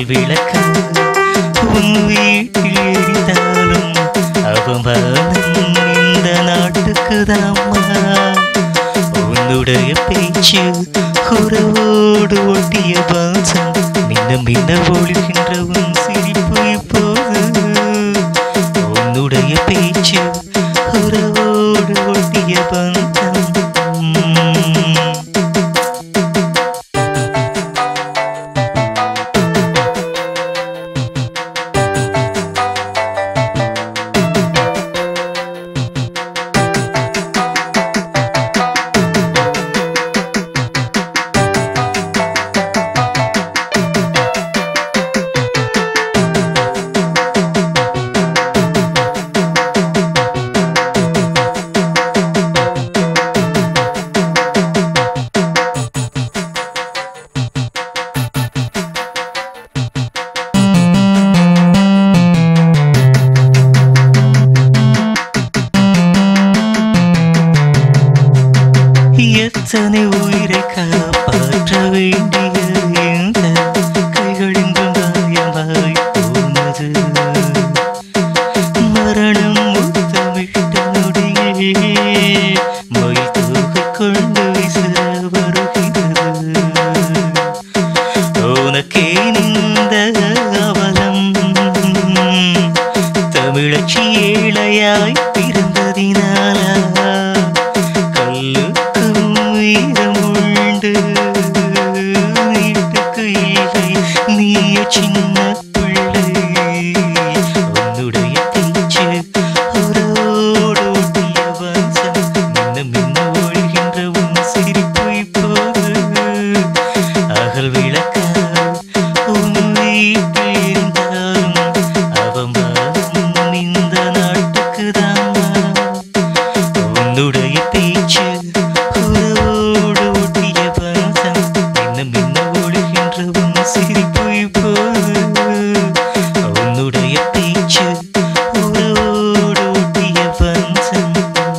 விளக்கு உன் வீட்டில் எரிந்தாலும் அவமானம் இந்த நாட்டுக்கு உன்னுடைய பேச்சு உறவோடு ஒட்டிய பாசம் மின்ன மின்ன ஒழுகின்ற உன் சிரிப்பு இப்போது உன்னுடைய பேச்சு உறவோடு ஒட்டிய பந்தம் எத்தனை உயிரை காப்பாற்ற வேண்டிய இந்த கைகளின்றும் காயமாய் போனது மரணம் முத்தமிட்ட நொடியே மொய் தூக்கி கொண்டு விசிற வருகிறது உனக்கே இந்த அவலம் தமிழச்சி ஏழையாய் பிறந்ததினாலா கல்லுக்கும் உயிரமுண்டு வீட்டுக்கு இல்லை நீய சின்ன பிள்ளை உன்னுடைய பேச்சு உறவோடு ஒட்டிய வாசம் மின்ன மின்ன ஒழுகின்ற உன் சிரிப்பு இப்போது அகல் விளக்கால் உன் வீட்டில் இருந்தாலும் அவமானம் இந்த நாட்டுக்கு உன்னுடைய பேச்சு உறவோடு ஒட்டிய பாசம் மின்ன மின்ன ஒழுகின்ற உன் சிரிப்பு இப்போது உன்னுடைய பேச்சு உறவோடு ஒட்டிய பாசம்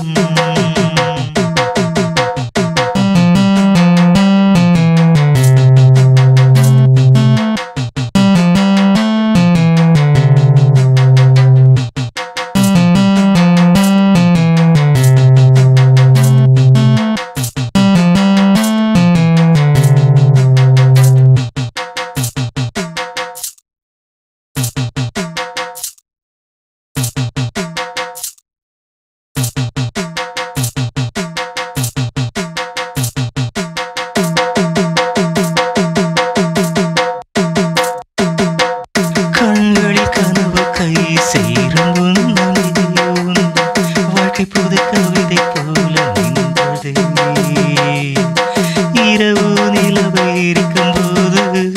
கண்களில் கனவு கை சேரும் உன்னமே உன் வாழ்க்கை புது கவிதை போல நின்றது இரவு நிலவை இருக்கும் போது